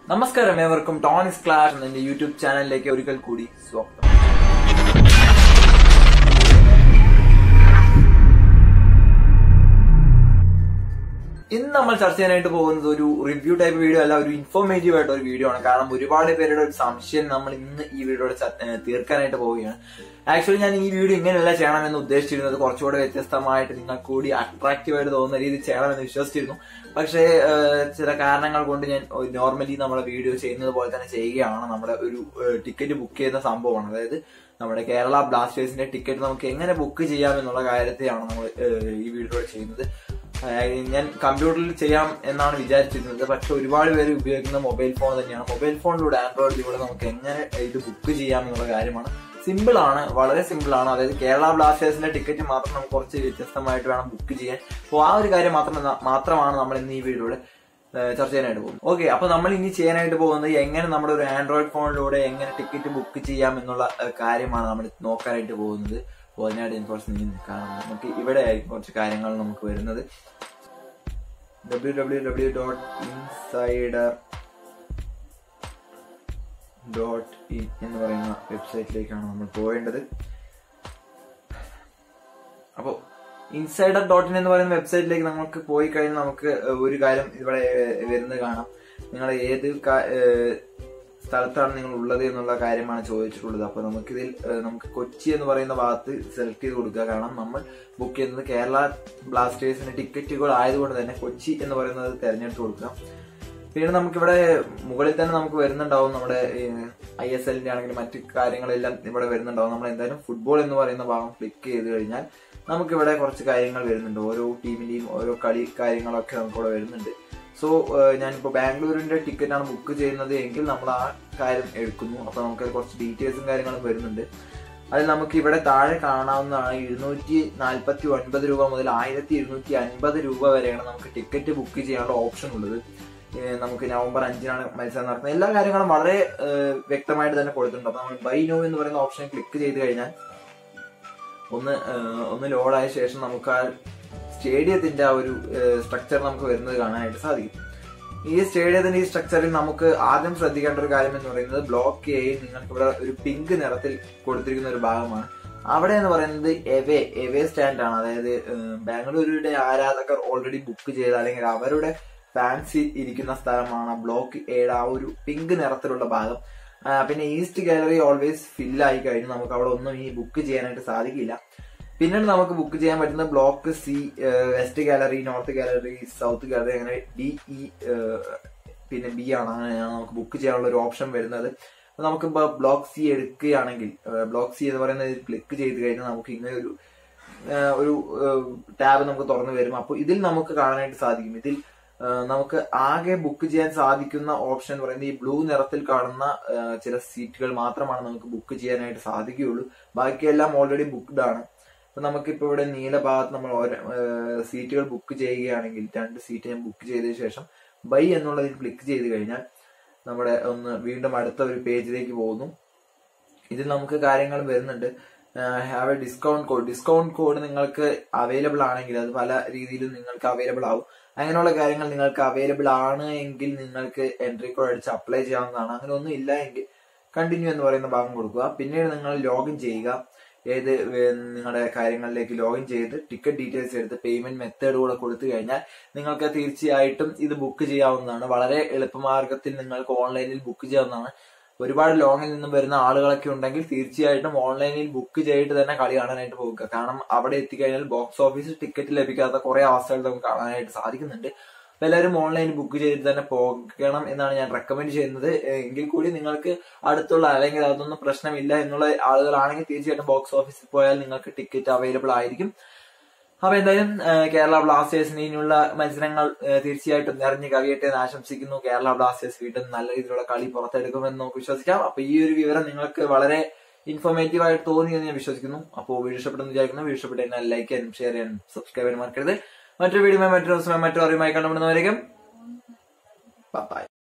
നമസ്കാരം ഏവർക്കും ടോണിസ് ക്ലാഷ് എന്ന യൂട്യൂബ് ചാനലിലേക്ക് ഒരിക്കൽ കൂടി സ്വാഗതം ഇന്ന് നമ്മൾ ചർച്ച ചെയ്യാനായിട്ട് പോകുന്നത് ഒരു റിവ്യൂ ടൈപ്പ് വീഡിയോ അല്ല ഒരു ഇൻഫോർമേറ്റീവ് ആയിട്ട് ഒരു വീഡിയോ ആണ് കാരണം ഒരുപാട് പേരുടെ ഒരു സംശയം നമ്മൾ ഇന്ന് ഈ വീഡിയോയുടെ ച- ഏഹ് തീർക്കാനായിട്ട് പോവുകയാണ് ആക്ച്വലി ഞാൻ ഈ വീഡിയോ ഇങ്ങനെയല്ല ചെയ്യണമെന്ന് ഉദ്ദേശിച്ചിരുന്നത് കുറച്ചുകൂടെ വ്യത്യസ്തമായിട്ട് നിങ്ങൾക്ക് കൂടി അട്രാക്റ്റീവ് ആയിട്ട് തോന്നുന്ന രീതിയിൽ ചെയ്യണമെന്ന് വിശ്വസിച്ചിരുന്നു പക്ഷേ ഏഹ് ചില കാരണങ്ങൾ കൊണ്ട് ഞാൻ നോർമലി നമ്മുടെ വീഡിയോ ചെയ്യുന്നത് പോലെ തന്നെ ചെയ്യുകയാണ് നമ്മുടെ ഒരു ടിക്കറ്റ് ബുക്ക് ചെയ്യുന്ന സംഭവമാണ് അതായത് നമ്മുടെ കേരള ബ്ലാസ്റ്റേഴ്സിന്റെ ടിക്കറ്റ് നമുക്ക് എങ്ങനെ ബുക്ക് ചെയ്യാം എന്നുള്ള കാര്യത്തെയാണ് നമ്മൾ ഏഹ് ഈ വീഡിയോ ചെയ്യുന്നത് അതായത് ഞാൻ കമ്പ്യൂട്ടറിൽ ചെയ്യാം എന്നാണ് വിചാരിച്ചിരുന്നത് പക്ഷെ ഒരുപാട് പേര് ഉപയോഗിക്കുന്ന മൊബൈൽ ഫോൺ തന്നെയാണ് മൊബൈൽ ഫോണിലൂടെ ആൻഡ്രോയിഡിലൂടെ നമുക്ക് എങ്ങനെ ഇത് ബുക്ക് ചെയ്യാം എന്നുള്ള കാര്യമാണ് സിമ്പിൾ ആണ് വളരെ സിമ്പിൾ ആണ് അതായത് കേരള ബ്ലാസ്റ്റേഴ്സിന്റെ ടിക്കറ്റ് മാത്രം നമുക്ക് കുറച്ച് വ്യത്യസ്തമായിട്ട് വേണം ബുക്ക് ചെയ്യാൻ അപ്പോൾ ആ ഒരു കാര്യം മാത്രം മാത്രമാണ് നമ്മൾ ഇന്ന് ഈ വീഡിയോയുടെ ഏഹ് ചർച്ച ചെയ്യാനായിട്ട് പോകുന്നത് ഓക്കെ അപ്പൊ നമ്മൾ ഇനി ചെയ്യാനായിട്ട് പോകുന്നത് എങ്ങനെ നമ്മുടെ ഒരു ആൻഡ്രോയിഡ് ഫോണിലൂടെ എങ്ങനെ ടിക്കറ്റ് ബുക്ക് ചെയ്യാം എന്നുള്ള ഏഹ് കാര്യമാണ് നമ്മൾ നോക്കാനായിട്ട് പോകുന്നത് അപ്പോൾ അതിനായിട്ട് എനിക്ക് കുറച്ച് നീ കാരണം നമുക്ക് ഇവിടെ ആയിരിക്കും കുറച്ച് കാര്യങ്ങൾ നമുക്ക് വരുന്നത് W W W dot insider dot in എന്ന് പറയുന്ന വെബ്സൈറ്റിലേക്കാണ് നമ്മൾ പോകേണ്ടത് അപ്പോൾ ഇൻസൈഡർ ഡോട്ട് ഇൻ എന്ന് പറയുന്ന വെബ്സൈറ്റിലേക്ക് നമുക്ക് പോയി കഴിഞ്ഞാൽ നമുക്ക് ഒരു കാര്യം ഇവിടെ വരുന്നത് കാണാം നിങ്ങൾ ഏത് കാ- ഏഹ് സ്ഥലത്താണ് നിങ്ങൾ ഉള്ളത് എന്നുള്ള കാര്യമാണ് ചോദിച്ചിട്ടുള്ളത് അപ്പൊ നമുക്കിതിൽ ഏഹ് നമുക്ക് കൊച്ചി എന്ന് പറയുന്ന ഭാഗത്ത് സെലക്ട് ചെയ്ത് കൊടുക്കുക കാരണം നമ്മൾ ബുക്ക് ചെയ്യുന്നത് കേരള ബ്ലാസ്റ്റേഴ്സിന്റെ ടിക്കറ്റുകൾ ആയതുകൊണ്ട് തന്നെ കൊച്ചി എന്ന് പറയുന്നത് തെരഞ്ഞെടുത്ത് കൊടുക്കുക പിന്നെ നമുക്കിവിടെ മുകളിൽ തന്നെ നമുക്ക് വരുന്നുണ്ടാവും നമ്മുടെ ഐ എസ് എല്ലിന്റെ ആണെങ്കിലും മറ്റു കാര്യങ്ങളെല്ലാം ഇവിടെ വരുന്നുണ്ടാവും നമ്മൾ എന്തായാലും ഫുട്ബോൾ എന്ന് പറയുന്ന ഭാഗം ക്ലിക്ക് ചെയ്ത് കഴിഞ്ഞാൽ നമുക്കിവിടെ കുറച്ച് കാര്യങ്ങൾ വരുന്നുണ്ട് ഓരോ ടീമിന്റെയും ഓരോ കളി കാര്യങ്ങളൊക്കെ നമുക്കിവിടെ വരുന്നുണ്ട് സോ ഞാനിപ്പോൾ ബാംഗ്ലൂരിന്റെ ടിക്കറ്റ് ആണ് ബുക്ക് ചെയ്യുന്നത് എങ്കിൽ നമ്മൾ ആ കാര്യം എടുക്കുന്നു അപ്പൊ നമുക്ക് കുറച്ച് ഡീറ്റെയിൽസും കാര്യങ്ങളും വരുന്നുണ്ട് അതിൽ നമുക്ക് ഇവിടെ താഴെ കാണാവുന്നതാണ് ഇരുന്നൂറ്റി നാൽപ്പത്തി ഒൻപത് രൂപ മുതൽ ആയിരത്തി ഇരുന്നൂറ്റി അൻപത് രൂപ വരെയാണ് നമുക്ക് ടിക്കറ്റ് ബുക്ക് ചെയ്യാനുള്ള ഓപ്ഷൻ ഉള്ളത് ഏഹ് നമുക്ക് നവംബർ അഞ്ചിനാണ് മത്സരം നടക്കുന്നത് എല്ലാ കാര്യങ്ങളും വളരെ ഏഹ് വ്യക്തമായിട്ട് തന്നെ കൊടുത്തിട്ടുണ്ട് അപ്പൊ നമ്മൾ ബൈ നോ എന്ന് പറയുന്ന ഓപ്ഷൻ ക്ലിക്ക് ചെയ്ത് കഴിഞ്ഞാൽ ഒന്ന് ഏഹ് ഒന്ന് ലോഡായ ശേഷം നമുക്ക് ആ സ്റ്റേഡിയത്തിന്റെ ആ ഒരു സ്ട്രക്ചർ നമുക്ക് വരുന്നത് കാണാനായിട്ട് സാധിക്കും ഈ സ്റ്റേഡിയത്തിന്റെ ഈ സ്ട്രക്ചറിൽ നമുക്ക് ആദ്യം ശ്രദ്ധിക്കേണ്ട ഒരു കാര്യം എന്ന് പറയുന്നത് ബ്ലോക്ക് എ നിങ്ങൾക്ക് ഇവിടെ ഒരു പിങ്ക് നിറത്തിൽ കൊടുത്തിരിക്കുന്ന ഒരു ഭാഗമാണ് അവിടെ എന്ന് പറയുന്നത് എവേ എവേ സ്റ്റാൻഡ് ആണ് അതായത് ഏഹ് ബാംഗ്ലൂരുടെ ആരാധകർ ഓൾറെഡി ബുക്ക് ചെയ്ത അല്ലെങ്കിൽ അവരുടെ ഫാൻസി ഇരിക്കുന്ന സ്ഥലമാണ് ബ്ലോക്ക് എയുടെ ആ ഒരു പിങ്ക് നിറത്തിലുള്ള ഭാഗം ആ, പിന്നെ ഈസ്റ്റ് ഗാലറി ഓൾവേസ് ഫില്ലായി കഴിഞ്ഞു നമുക്ക് അവിടെ ഒന്നും ഈ ബുക്ക് ചെയ്യാനായിട്ട് സാധിക്കില്ല പിന്നീട് നമുക്ക് ബുക്ക് ചെയ്യാൻ പറ്റുന്ന block C west gallery north gallery south gallery അങ്ങനെ ഡി ഇ പിന്നെ ബി ആണ് അങ്ങനെയാണ് നമുക്ക് ബുക്ക് ചെയ്യാനുള്ള ഒരു ഓപ്ഷൻ വരുന്നത് അപ്പൊ നമുക്ക് ബ്ലോക്ക് സി എടുക്കുകയാണെങ്കിൽ ബ്ലോക്ക് സി എന്ന് പറയുന്നത് ക്ലിക്ക് ചെയ്ത് കഴിഞ്ഞാൽ നമുക്ക് ഇങ്ങനെ ഒരു ഏഹ് ഒരു ടാബ് നമുക്ക് തുറന്നു വരും അപ്പോൾ ഇതിൽ നമുക്ക് കാണാനായിട്ട് സാധിക്കും ഇതിൽ ഏഹ് നമുക്ക് ആകെ ബുക്ക് ചെയ്യാൻ സാധിക്കുന്ന ഓപ്ഷൻ എന്ന് പറയുന്നത് ഈ ബ്ലൂ നിറത്തിൽ കാണുന്ന ഏഹ് ചില സീറ്റുകൾ മാത്രമാണ് നമുക്ക് ബുക്ക് ചെയ്യാനായിട്ട് സാധിക്കുകയുള്ളൂ ബാക്കിയെല്ലാം ഓൾറെഡി ബുക്ക്ഡ് ആണ് അപ്പൊ നമുക്കിപ്പോ ഇവിടെ നീല ഭാഗത്ത് നമ്മൾ ഓരോ ഏഹ് സീറ്റുകൾ ബുക്ക് ചെയ്യുകയാണെങ്കിൽ രണ്ട് സീറ്റ് ഞാൻ ബുക്ക് ചെയ്തതിനു ശേഷം ബൈ എന്നുള്ളതിൽ ക്ലിക്ക് ചെയ്ത് കഴിഞ്ഞാൽ നമ്മുടെ ഒന്ന് വീണ്ടും അടുത്ത ഒരു പേജിലേക്ക് പോകുന്നു ഇതിൽ നമുക്ക് കാര്യങ്ങൾ വരുന്നുണ്ട് have a discount code discount code നിങ്ങൾക്ക് അവൈലബിൾ ആണെങ്കിൽ അത് പല രീതിയിലും നിങ്ങൾക്ക് അവൈലബിൾ ആവും അങ്ങനെയുള്ള കാര്യങ്ങൾ നിങ്ങൾക്ക് അവൈലബിൾ ആണ് എങ്കിൽ നിങ്ങൾക്ക് എൻട്രി കോഡ് അടിച്ച് അപ്ലൈ ചെയ്യാവുന്നതാണ് അങ്ങനെ ഒന്നും ഇല്ല എങ്കിൽ കണ്ടിന്യൂ എന്ന് പറയുന്ന ഭാഗം കൊടുക്കുക പിന്നീട് നിങ്ങൾ ലോഗിൻ ചെയ്യുക ഏത് വേ- നിങ്ങളുടെ കാര്യങ്ങളിലേക്ക് ലോഗിൻ ചെയ്ത് ടിക്കറ്റ് ഡീറ്റെയിൽസ് എടുത്ത് പേയ്മെന്റ് മെത്തേഡ് കൂടെ കൊടുത്തു കഴിഞ്ഞാൽ നിങ്ങൾക്ക് തീർച്ചയായിട്ടും ഇത് ബുക്ക് ചെയ്യാവുന്നതാണ് വളരെ എളുപ്പമാർഗത്തിൽ നിങ്ങൾക്ക് ഓൺലൈനിൽ ബുക്ക് ചെയ്യാവുന്നതാണ് ഒരുപാട് ലോങ്ങിൽ നിന്നും വരുന്ന ആളുകളൊക്കെ ഉണ്ടെങ്കിൽ തീർച്ചയായിട്ടും ഓൺലൈനിൽ ബുക്ക് ചെയ്തിട്ട് തന്നെ കളി കാണാനായിട്ട് പോകുക കാരണം അവിടെ എത്തിക്കഴിഞ്ഞാൽ ബോക്സ് ഓഫീസിൽ ടിക്കറ്റ് ലഭിക്കാത്ത കുറെ അവസ്ഥകൾ നമുക്ക് കാണാനായിട്ട് സാധിക്കുന്നുണ്ട് അപ്പൊ എല്ലാവരും ഓൺലൈൻ ബുക്ക് ചെയ്ത് തന്നെ പോകണം എന്നാണ് ഞാൻ റെക്കമെൻഡ് ചെയ്യുന്നത് ഏഹ് എങ്കിൽ കൂടി നിങ്ങൾക്ക് അടുത്തുള്ള അല്ലെങ്കിൽ അതൊന്നും പ്രശ്നമില്ല എന്നുള്ള ആളുകളാണെങ്കിൽ തീർച്ചയായിട്ടും ബോക്സ് ഓഫീസിൽ പോയാൽ നിങ്ങൾക്ക് ടിക്കറ്റ് അവൈലബിൾ ആയിരിക്കും അപ്പൊ എന്തായാലും ഏഹ് കേരള ബ്ലാസ്റ്റേഴ്സിന് ഇനിയുള്ള മത്സരങ്ങൾ ഏഹ് തീർച്ചയായിട്ടും നിറഞ്ഞു കവിയട്ടെ എന്ന് ആശംസിക്കുന്നു കേരള ബ്ലാസ്റ്റേഴ്സ് വീണ്ടും നല്ല രീതിയിലുള്ള കളി പുറത്തെടുക്കുമെന്ന് നമുക്ക് വിശ്വസിക്കാം അപ്പൊ ഈ ഒരു വിവരം നിങ്ങൾക്ക് വളരെ ഇൻഫോർമേറ്റീവ് ആയിട്ട് തോന്നി എന്ന് ഞാൻ വിശ്വസിക്കുന്നു അപ്പോൾ വീഡിയോ ഇഷ്ടപ്പെട്ടെന്ന് വിചാരിക്കുന്നു വീഡിയോ ഇഷ്ടപ്പെട്ട് കഴിഞ്ഞാൽ ലൈക്ക് ചെയ്യാനും ഷെയർ ചെയ്യാനും സബ്സ്ക്രൈബ് ചെയ്യാനും മറക്കരുത് മറ്റൊരു വീഡിയോ മറ്റൊരു ദിവസമായി മറ്റൊരു അറിയുമായി കണ്ടുപിടുന്നവരേക്കും ബൈ